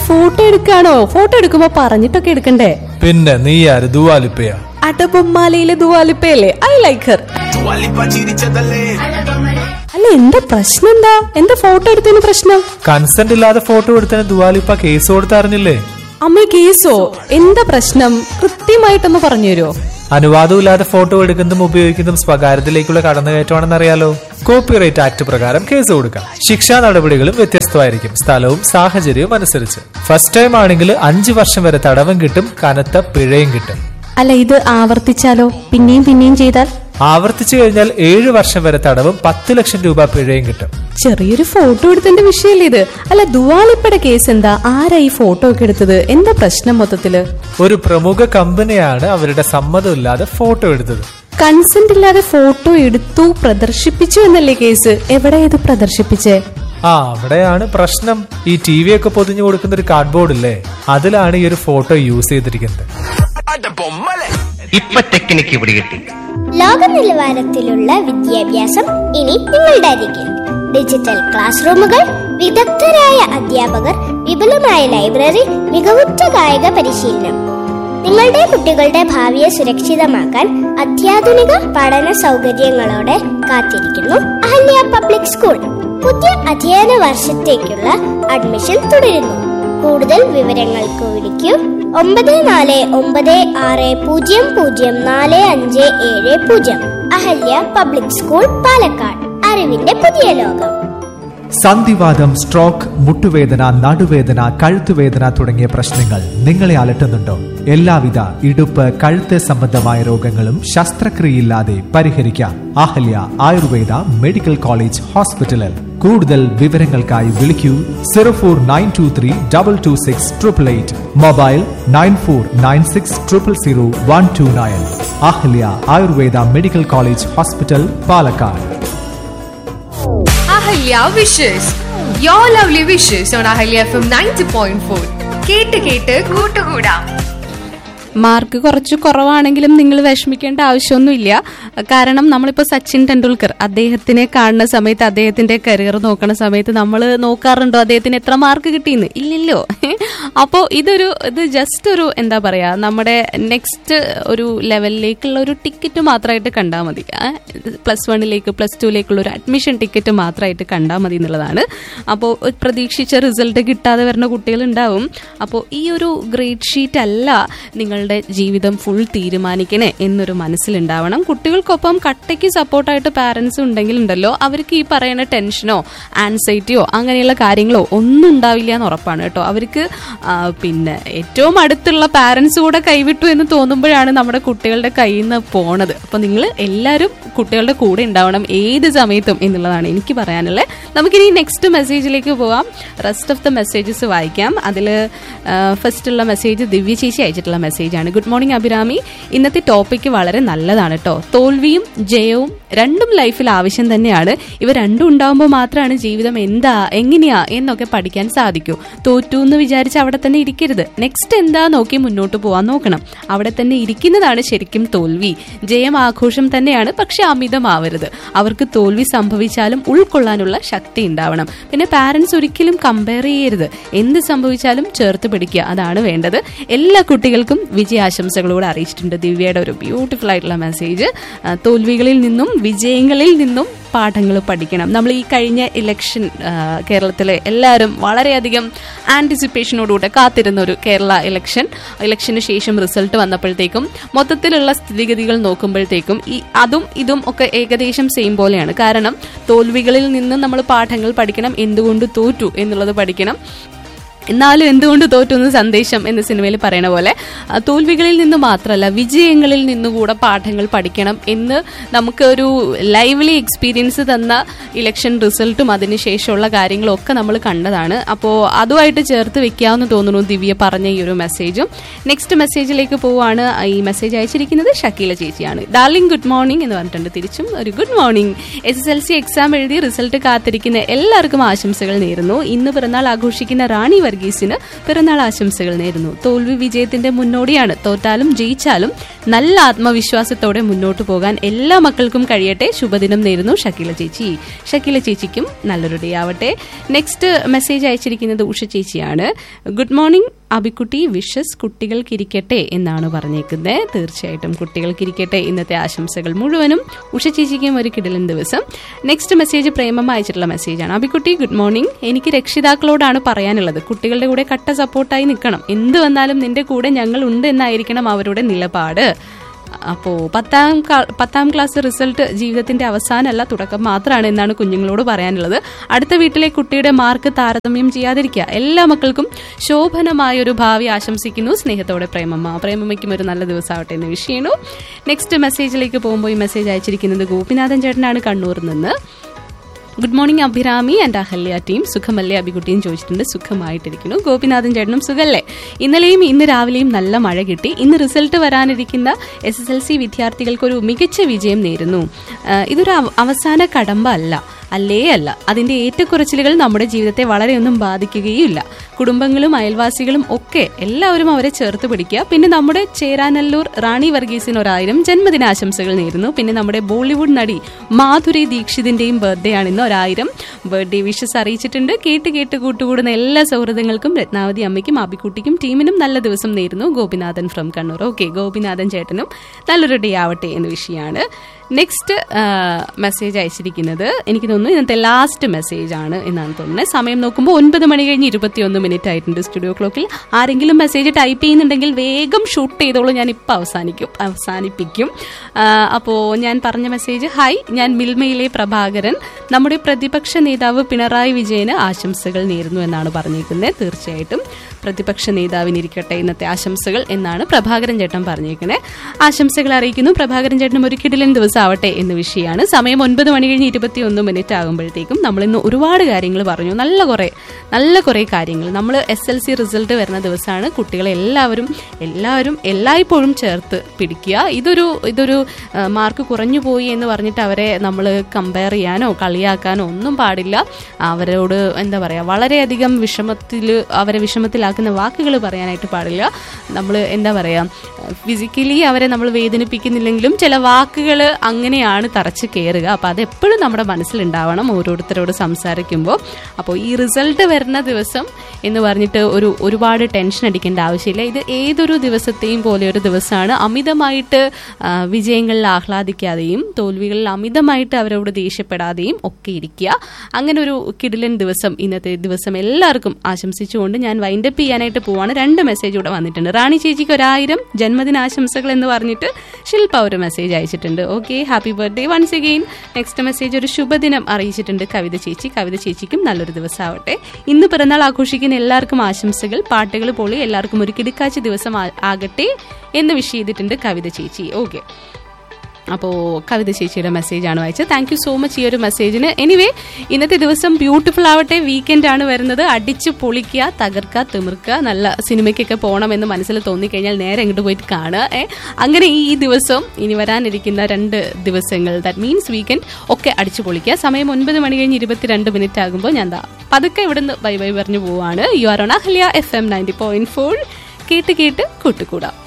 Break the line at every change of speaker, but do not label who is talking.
photo എടുക്കാണോ photo എടുക്കുമ്പോ പറഞ്ഞിട്ടൊക്കെ എടുക്കണ്ടേ
പിന്നെ നീ ആര് ദുവാലിപ്പയാ
അടബൊമ്മാലയിലെ ദുവാലിപ്പയല്ലേ ഐ ലൈക്ക് ഹർ അല്ല എന്താ പ്രശ്നം എന്താ എന്താ ഫോട്ടോ എടുത്തതിന് പ്രശ്നം
കൺസെന്റ് ഇല്ലാതെ ഫോട്ടോ എടുത്തതിന് ദുവാലിപ്പ കേസ് കൊടുത്തറിഞ്ഞില്ലേ
അമ്മ കേസോ എന്താ പ്രശ്നം കൃത്യമായിട്ടൊന്ന് പറഞ്ഞു തരുമോ
അനുവാദം ഇല്ലാതെ ഫോട്ടോ എടുക്കുന്നതും ഉപയോഗിക്കുന്നതും സ്വകാര്യത്തിലേക്കുള്ള കടന്നുകയറ്റമാണെന്ന് അറിയാലോ കോപ്പിറൈറ്റ് ആക്ട് പ്രകാരം കേസ് കൊടുക്കാം ശിക്ഷാ നടപടികളും വ്യത്യസ്തമായിരിക്കും സ്ഥലവും സാഹചര്യവും അനുസരിച്ച് ഫസ്റ്റ് ടൈം ആണെങ്കിൽ അഞ്ചു വർഷം വരെ തടവും കിട്ടും കനത്ത പിഴയും കിട്ടും
അല്ല ഇത് ആവർത്തിച്ചാലോ പിന്നെയും പിന്നെയും ചെയ്താൽ
ആവർത്തിച്ചു കഴിഞ്ഞാൽ ഏഴു വർഷം വരെ തടവും പത്ത് ലക്ഷം രൂപ പിഴയും കിട്ടും
ചെറിയൊരു ഫോട്ടോ എടുത്തതിന്റെ വിഷയല്ലേ ഇത് അല്ല ദുവാളിപ്പയുടെ കേസ് എന്താ ആരാ ഈ ഫോട്ടോ ഒക്കെ എടുത്തത് എന്താ പ്രശ്നം മൊത്തത്തില്
ഒരു പ്രമുഖ കമ്പനിയാണ് അവരുടെ സമ്മതമില്ലാതെ ഫോട്ടോ എടുത്തത്
കൺസെന്റ് ഇല്ലാതെ ഫോട്ടോ എടുത്തു പ്രദർശിപ്പിച്ചു എന്നല്ലേ കേസ് എവിടെ ഇത് പ്രദർശിപ്പിച്ചേ
ആ അവിടെയാണ് പ്രശ്നം ഈ ടി വി ഒക്കെ പൊതിഞ്ഞു കൊടുക്കുന്ന ഒരു കാർഡ്ബോർഡ് ഇല്ലേ അതിലാണ് ഈ ഒരു ഫോട്ടോ യൂസ് ചെയ്തിരിക്കുന്നത്
ഇപ്പൊ ടെക്നിക്ക് പിടികിട്ടി
ലോക നിലവാരത്തിലുള്ള വിദ്യാഭ്യാസം ഇനി നിങ്ങളുടെ അരികിൽ ഡിജിറ്റൽ ക്ലാസ് റൂമുകൾ വിദഗ്ധരായ അധ്യാപകർ വിപുലമായ ലൈബ്രറി മികവുറ്റ കായിക പരിശീലനം നിങ്ങളുടെ കുട്ടികളുടെ ഭാവിയെ സുരക്ഷിതമാക്കാൻ അത്യാധുനിക പഠന സൗകര്യങ്ങളോടെ കാത്തിരിക്കുന്നു അഹല്യ പബ്ലിക് സ്കൂൾ പുതിയ അധ്യയന വർഷത്തേക്കുള്ള അഡ്മിഷൻ തുടരുന്നു കൂടുതൽ വിവരങ്ങൾക്ക് വിളിക്കൂ ഒമ്പത് നാല് ഒമ്പത് ആറ് പൂജ്യം പൂജ്യം നാല് അഞ്ച് ഏഴ് പൂജ്യം അഹല്യ പബ്ലിക് സ്കൂൾ പാലക്കാട് അറിവിന്റെ പുതിയ ലോകം
സന്ധിവാദം സ്ട്രോക്ക് മുട്ടുവേദന നടുവേദന കഴുത്തുവേദന തുടങ്ങിയ പ്രശ്നങ്ങൾ നിങ്ങളെ അലട്ടുന്നുണ്ടോ എല്ലാവിധ ഇടുപ്പ് കഴുത്ത് സംബന്ധമായ രോഗങ്ങളും ശസ്ത്രക്രിയയില്ലാതെ പരിഹരിക്കാം അഹല്യ ആയുർവേദ മെഡിക്കൽ കോളേജ് ഹോസ്പിറ്റലിൽ കൂടുതൽ വിവരങ്ങൾക്കായി വിളിക്കൂ zero four nine two three double two six triple eight mobile nine four nine six triple zero one two nine Ahalya Ayurveda medical college hospital Palakkad
Ahalya wishes your lovely wishes on Ahalya F M ninety point four കേട്ട് കേട്ട് കൂട്ടുകൂടാം
mark കുറച്ച് കുറവാണെങ്കിലും നിങ്ങൾ വിഷമിക്കേണ്ട ആവശ്യമൊന്നുമില്ല കാരണം നമ്മളിപ്പോൾ സച്ചിൻ ടെണ്ടുൽക്കർ അദ്ദേഹത്തിനെ കാണുന്ന സമയത്ത് അദ്ദേഹത്തിന്റെ കരിയർ നോക്കുന്ന സമയത്ത് നമ്മൾ നോക്കാറുണ്ടോ അദ്ദേഹത്തിന് എത്ര മാർക്ക് കിട്ടിയെന്ന് ഇല്ലല്ലോ അപ്പോൾ ഇതൊരു ഇത് ജസ്റ്റ് ഒരു എന്താ പറയാ നമ്മുടെ നെക്സ്റ്റ് ഒരു ലെവലിലേക്കുള്ള ഒരു ടിക്കറ്റ് മാത്രമായിട്ട് കണ്ടാൽ മതി പ്ലസ് വണ്ണിലേക്ക് പ്ലസ് ടുവിലേക്കുള്ള ഒരു അഡ്മിഷൻ ടിക്കറ്റ് മാത്രമായിട്ട് കണ്ടാൽ മതി എന്നുള്ളതാണ് അപ്പോൾ പ്രതീക്ഷിച്ച റിസൾട്ട് കിട്ടാതെ വരുന്ന കുട്ടികളുണ്ടാവും അപ്പോൾ ഈ ഒരു ഗ്രേഡ് ഷീറ്റ് അല്ല നിങ്ങളുടെ ജീവിതം ഫുൾ തീരുമാനിക്കണേ എന്നൊരു മനസ്സിലുണ്ടാവണം കുട്ടികൾക്കൊപ്പം കട്ടയ്ക്ക് സപ്പോർട്ടായിട്ട് പാരൻസ് ഉണ്ടെങ്കിൽ ഉണ്ടല്ലോ അവർക്ക് ഈ പറയുന്ന ടെൻഷനോ ആൻസൈറ്റിയോ അങ്ങനെയുള്ള കാര്യങ്ങളോ ഒന്നും ഉണ്ടാവില്ല എന്ന് ഉറപ്പാണ് കേട്ടോ അവർക്ക് ആ, പിന്നെ ഏറ്റവും അടുത്തുള്ള പാരൻസ് കൂടെ കൈവിട്ടു എന്ന് തോന്നുമ്പോഴാണ് നമ്മുടെ കുട്ടികളുടെ കയ്യിൽ നിന്ന് പോണത് അപ്പോൾ നിങ്ങൾ എല്ലാവരും കുട്ടികളുടെ കൂടെ ഉണ്ടാവണം ഏത് സമയത്തും എന്നുള്ളതാണ് എനിക്ക് പറയാനുള്ളത് നമുക്കിനി നെക്സ്റ്റ് മെസ്സേജിലേക്ക് പോവാം റെസ്റ്റ് ഓഫ് ദ മെസ്സേജസ് വായിക്കാം അതിൽ ഫസ്റ്റ് ഉള്ള മെസ്സേജ് ദിവ്യ ചേച്ചി അയച്ചിട്ടുള്ള മെസ്സേജാണ് ഗുഡ് മോർണിംഗ് അഭിരാമി ഇന്നത്തെ ടോപ്പിക്ക് വളരെ നല്ലതാണ് കേട്ടോ തോൽവിയും ജയവും രണ്ടും ലൈഫിൽ ആവശ്യം തന്നെയാണ് ഇവ രണ്ടും ഉണ്ടാവുമ്പോൾ മാത്രമാണ് ജീവിതം എന്താ എങ്ങനെയാ എന്നൊക്കെ പഠിക്കാൻ സാധിക്കൂ തോറ്റു എന്ന് വിചാരിച്ച് അവിടെ തന്നെ ഇരിക്കരുത് നെക്സ്റ്റ് എന്താ നോക്കി മുന്നോട്ട് പോവാൻ നോക്കണം അവിടെ തന്നെ ഇരിക്കുന്നതാണ് ശരിക്കും തോൽവി ജയം ആഘോഷം തന്നെയാണ് പക്ഷെ അമിതമാവരുത് അവർക്ക് തോൽവി സംഭവിച്ചാലും ഉൾക്കൊള്ളാനുള്ള ശക്തി ഉണ്ടാവണം പിന്നെ പാരന്റ്സ് ഒരിക്കലും കമ്പയർ ചെയ്യരുത് എന്ത് സംഭവിച്ചാലും ചേർത്ത് പിടിക്കുക അതാണ് വേണ്ടത് എല്ലാ കുട്ടികൾക്കും വിജയാശംസകളോട് അറിയിച്ചിട്ടുണ്ട് ദിവ്യയുടെ ഒരു ബ്യൂട്ടിഫുൾ ആയിട്ടുള്ള മെസ്സേജ് ആ, തോൽവികളിൽ നിന്നും വിജയങ്ങളിൽ നിന്നും പാഠങ്ങൾ പഠിക്കണം നമ്മൾ ഈ കഴിഞ്ഞ ഇലക്ഷൻ കേരളത്തിലെ എല്ലാവരും വളരെയധികം ആൻറ്റിസിപ്പേഷനോടുകൂടെ കാത്തിരുന്ന ഒരു കേരള ഇലക്ഷൻ ഇലക്ഷന് ശേഷം റിസൾട്ട് വന്നപ്പോഴത്തേക്കും മൊത്തത്തിലുള്ള സ്ഥിതിഗതികൾ നോക്കുമ്പോഴത്തേക്കും ഈ അതും ഇതും ഒക്കെ ഏകദേശം സെയിം പോലെയാണ് കാരണം തോൽവികളിൽ നിന്ന് നമ്മൾ പാഠങ്ങൾ പഠിക്കണം എന്തുകൊണ്ട് തോറ്റു എന്നുള്ളത് പഠിക്കണം എന്നാലും എന്തുകൊണ്ട് തോറ്റു എന്ന് സന്ദേശം എന്ന സിനിമയിൽ പറയണ പോലെ ആ, തോൽവികളിൽ നിന്ന് മാത്രമല്ല വിജയങ്ങളിൽ നിന്നുകൂടെ പാഠങ്ങൾ പഠിക്കണം എന്ന് നമുക്ക് ഒരു ലൈവ്ലി എക്സ്പീരിയൻസ് തന്ന ഇലക്ഷൻ റിസൾട്ടും അതിനുശേഷമുള്ള കാര്യങ്ങളും ഒക്കെ നമ്മൾ കണ്ടതാണ് അപ്പോൾ അതുമായിട്ട് ചേർത്ത് വെക്കാമെന്ന് തോന്നുന്നു ദിവ്യ പറഞ്ഞ ഈ ഒരു മെസ്സേജും നെക്സ്റ്റ് മെസ്സേജിലേക്ക് പോവുകയാണ് ഈ മെസ്സേജ് അയച്ചിരിക്കുന്നത് ഷക്കീല ചേച്ചിയാണ് ഡാർലിംഗ് ഗുഡ് മോർണിംഗ് എന്ന് പറഞ്ഞിട്ടുണ്ട് തിരിച്ചും ഒരു good morning S S L C exam എഴുതി റിസൾട്ട് കാത്തിരിക്കുന്ന എല്ലാവർക്കും ആശംസകൾ നേരുന്നു ഇന്ന് പിറന്നാൾ ആഘോഷിക്കുന്ന റാണി വർഗീസ് വർഗീസിന് പിറന്നാൾ ആശംസകൾ നേരുന്നു തോൽവി വിജയത്തിന്റെ മുന്നോടിയാണ് തോറ്റാലും ജയിച്ചാലും നല്ല ആത്മവിശ്വാസത്തോടെ മുന്നോട്ട് പോകാൻ എല്ലാ മക്കൾക്കും കഴിയട്ടെ ശുഭദിനം നേരുന്നു ഷക്കീല ചേച്ചി ഷക്കീല ചേച്ചിക്കും നല്ലൊരു ഡേ ആവട്ടെ നെക്സ്റ്റ് മെസ്സേജ് അയച്ചിരിക്കുന്നത് ഉഷ ചേച്ചിയാണ് ഗുഡ് മോർണിംഗ് അബിക്കുട്ടി വിഷസ് കുട്ടികൾക്കിരിക്കട്ടെ എന്നാണ് പറഞ്ഞേക്കുന്നത് തീർച്ചയായിട്ടും കുട്ടികൾക്കിരിക്കട്ടെ ഇന്നത്തെ ആശംസകൾ മുഴുവനും ഉഷ ചേച്ചിക്കും ഒരു കിടലൻ ദിവസം നെക്സ്റ്റ് മെസ്സേജ് പ്രേമമ്മ അയച്ചിട്ടുള്ള മെസ്സേജാണ് അബിക്കുട്ടി ഗുഡ് മോർണിംഗ് എനിക്ക് രക്ഷിതാക്കളോടാണ് പറയാനുള്ളത് കുട്ടികളുടെ കൂടെ കട്ട സപ്പോർട്ടായി നിൽക്കണം എന്ത് വന്നാലും നിന്റെ കൂടെ ഞങ്ങൾ ഉണ്ട് എന്നായിരിക്കണം അവരുടെ നിലപാട് അപ്പോ പത്താം കാ- പത്താം ക്ലാസ് റിസൾട്ട് ജീവിതത്തിന്റെ അവസാനമല്ല തുടക്കം മാത്രമാണ് എന്നാണ് കുഞ്ഞുങ്ങളോട് പറയാനുള്ളത് അടുത്ത വീട്ടിലെ കുട്ടിയുടെ മാർക്ക് താരതമ്യം ചെയ്യാതിരിക്കുക എല്ലാ മക്കൾക്കും ശോഭനമായ ഒരു ഭാവി ആശംസിക്കുന്നു സ്നേഹത്തോടെ പ്രേമമ്മ പ്രേമമ്മയ്ക്കും ഒരു നല്ല ദിവസമാവട്ടെ എന്ന് വിഷ് ചെയ്യുന്നു നെക്സ്റ്റ് മെസ്സേജിലേക്ക് പോകുമ്പോൾ ഈ മെസ്സേജ് അയച്ചിരിക്കുന്നത് ഗോപിനാഥൻ ചേട്ടനാണ് കണ്ണൂരിൽ നിന്ന് good morning Abhirami and Ahalya team സുഖമല്ലേ അഭികുട്ടിയും ചോദിച്ചിട്ടുണ്ട് സുഖമായിട്ടിരിക്കുന്നു ഗോപിനാഥൻ ചേട്ടനും സുഖല്ലേ ഇന്നലെയും ഇന്ന് രാവിലെയും നല്ല മഴ കിട്ടി ഇന്ന് റിസൾട്ട് വരാനിരിക്കുന്ന എസ് എസ് എൽ സി വിദ്യാർത്ഥികൾക്കൊരു മികച്ച വിജയം നേരുന്നു ആ, ഇതൊരു അവ- അവസാന കടമ്പ അല്ല അല്ലേ അല്ല അതിന്റെ ഏറ്റക്കുറച്ചിലുകൾ നമ്മുടെ ജീവിതത്തെ വളരെയൊന്നും ബാധിക്കുകയുമില്ല കുടുംബങ്ങളും അയൽവാസികളും ഒക്കെ എല്ലാവരും അവരെ ചേർത്ത് പിടിക്കുക പിന്നെ നമ്മുടെ ചേരാനല്ലൂർ റാണി വർഗീസിന് ഒരായിരം ജന്മദിനാശംസകൾ നേരുന്നു പിന്നെ നമ്മുടെ ബോളിവുഡ് നടി മാധുരി ദീക്ഷിതിന്റെയും ബർത്ത്ഡേ ആണ് ഇന്ന് ഒരായിരം ബർത്ത്ഡേ വിഷസ് അറിയിച്ചിട്ടുണ്ട് കേട്ട് കേട്ട് കൂട്ടുകൂടുന്ന എല്ലാ സൗഹൃദങ്ങൾക്കും രത്നാവതി അമ്മയ്ക്കും ആബിക്കുട്ടിക്കും ടീമിനും നല്ല ദിവസം നേരുന്നു ഗോപിനാഥൻ ഫ്രം കണ്ണൂർ ഓക്കെ ഗോപിനാഥൻ ചേട്ടനും നല്ലൊരു ഡേ ആവട്ടെ എന്ന് വിഷയമാണ് നെക്സ്റ്റ് മെസ്സേജ് അയച്ചിരിക്കുന്നത് എനിക്ക് തോന്നുന്നു ഇന്നത്തെ ലാസ്റ്റ് മെസ്സേജ് ആണ് എന്നാണ് തോന്നുന്നത് സമയം നോക്കുമ്പോൾ ഒൻപത് മണി കഴിഞ്ഞ് ഇരുപത്തിയൊന്ന് മിനിറ്റ് ആയിട്ടുണ്ട് സ്റ്റുഡിയോ ക്ലോക്കിൽ ആരെങ്കിലും മെസ്സേജ് ടൈപ്പ് ചെയ്യുന്നുണ്ടെങ്കിൽ വേഗം ഷൂട്ട് ചെയ്തോളൂ ഞാൻ ഇപ്പം അവസാനിക്കും അവസാനിപ്പിക്കും അപ്പോൾ ഞാൻ പറഞ്ഞ മെസ്സേജ് ഹായ് ഞാൻ മിൽമയിലെ പ്രഭാകരൻ നമ്മുടെ പ്രതിപക്ഷ നേതാവ് പിണറായി വിജയന് ആശംസകൾ നേരുന്നു എന്നാണ് പറഞ്ഞേക്കുന്നത് തീർച്ചയായിട്ടും പ്രതിപക്ഷ നേതാവിനിരിക്കട്ടെ ഇന്നത്തെ ആശംസകൾ എന്നാണ് പ്രഭാകരൻ ചേട്ടൻ പറഞ്ഞേക്കണേ ആശംസകൾ അറിയിക്കുന്നു പ്രഭാകരൻ ചേട്ടനും ഒരു കിടിലൻ ദിവസം ആവട്ടെ എന്ന വിഷയമാണ് സമയം ഒൻപത് മണി കഴിഞ്ഞ് ഇരുപത്തിയൊന്ന് മിനിറ്റ് ആകുമ്പോഴത്തേക്കും നമ്മൾ ഇന്ന് ഒരുപാട് കാര്യങ്ങൾ പറഞ്ഞു നല്ല കുറേ നല്ല കുറേ കാര്യങ്ങൾ നമ്മൾ എസ് എൽ സി റിസൾട്ട് വരുന്ന ദിവസമാണ് കുട്ടികളെ എല്ലാവരും എല്ലാവരും എല്ലായ്പ്പോഴും ചേർത്ത് പിടിക്കുക ഇതൊരു ഇതൊരു ആ, മാർക്ക് കുറഞ്ഞു പോയി എന്ന് പറഞ്ഞിട്ട് അവരെ നമ്മൾ കമ്പയർ ചെയ്യാനോ കളിയാക്കാനോ ഒന്നും പാടില്ല അവരോട് എന്താ പറയുക വളരെയധികം വിഷമത്തിൽ അവരെ വിഷമത്തിലാക്കുന്ന വാക്കുകൾ പറയാനായിട്ട് പാടില്ല നമ്മൾ എന്താ പറയുക ഫിസിക്കലി അവരെ നമ്മൾ വേദനിപ്പിക്കുന്നില്ലെങ്കിലും ചില വാക്കുകൾ അങ്ങനെയാണ് തറച്ച് കയറുക അപ്പോൾ അതെപ്പോഴും നമ്മുടെ മനസ്സിലുണ്ടാവണം ഓരോരുത്തരോട് സംസാരിക്കുമ്പോൾ അപ്പോൾ ഈ റിസൾട്ട് വരുന്ന ദിവസം എന്ന് പറഞ്ഞിട്ട് ഒരു ഒരുപാട് ടെൻഷൻ അടിക്കേണ്ട ആവശ്യമില്ല ഇത് ഏതൊരു ദിവസത്തെയും പോലെ ഒരു ദിവസമാണ് അമിതമായിട്ട് ആ, വിജയങ്ങളിൽ ആഹ്ലാദിക്കാതെയും തോൽവികളിൽ അമിതമായിട്ട് അവരോട് ദേഷ്യപ്പെടാതെയും ഒക്കെ ഇരിക്കുക അങ്ങനെ ഒരു കിടിലൻ ദിവസം ഇന്നത്തെ ദിവസം എല്ലാവർക്കും ആശംസിച്ചുകൊണ്ട് ഞാൻ വൈൻഡപ്പ് ചെയ്യാനായിട്ട് പോവാണ് രണ്ട് മെസ്സേജ് കൂടെ വന്നിട്ടുണ്ട് റാണി ചേച്ചിക്ക് ഒരായിരം ജന്മദിനാശംസകൾ എന്ന് പറഞ്ഞിട്ട് ശില്പ ഒരു മെസ്സേജ് അയച്ചിട്ടുണ്ട് okay happy birthday once again next message ഒരു ശുഭദിനം അറിയിച്ചിട്ടുണ്ട് കവിത ചേച്ചി കവിത ചേച്ചിക്കും നല്ലൊരു ദിവസം ആവട്ടെ ഇന്ന് പിറന്നാൾ ആഘോഷിക്കുന്ന എല്ലാവർക്കും ആശംസകൾ പാട്ടുകൾ പൊളി എല്ലാവർക്കും ഒരു കിടുക്കാച്ച ദിവസം ആ- ആകട്ടെ എന്ന് വിഷ് ചെയ്തിട്ടുണ്ട് കവിത ചേച്ചി ഓക്കെ അപ്പോൾ കവിത ചേച്ചിയുടെ മെസ്സേജാണ് വായിച്ചത് താങ്ക് യു സോ മച്ച് ഈ ഒരു മെസ്സേജിന് എനിവേ ഇന്നത്തെ ദിവസം ബ്യൂട്ടിഫുൾ ആവട്ടെ വീക്കെൻഡ് ആണ് വരുന്നത് അടിച്ച് പൊളിക്കുക തകർക്കുക തിമിർക്കുക നല്ല സിനിമയ്ക്കൊക്കെ പോകണമെന്ന് മനസ്സിൽ തോന്നിക്കഴിഞ്ഞാൽ നേരെ അങ്ങോട്ട് പോയിട്ട് കാണുക ഏ അങ്ങനെ ഈ ദിവസം ഇനി വരാനിരിക്കുന്ന രണ്ട് ദിവസങ്ങൾ ദാറ്റ് മീൻസ് വീക്കെൻഡ് ഒക്കെ അടിച്ചു പൊളിക്കുക സമയം ഒൻപത് മണി കഴിഞ്ഞ് ഇരുപത്തിരണ്ട് മിനിറ്റ് ആകുമ്പോൾ ഞാൻ ദാ പതുക്കെ ഇവിടുന്ന് ബൈ ബൈ പറഞ്ഞു പോവാണ് you are on Ahalya F M ninety point four കേട്ട് കേട്ട് കൂട്ടുകൂടാം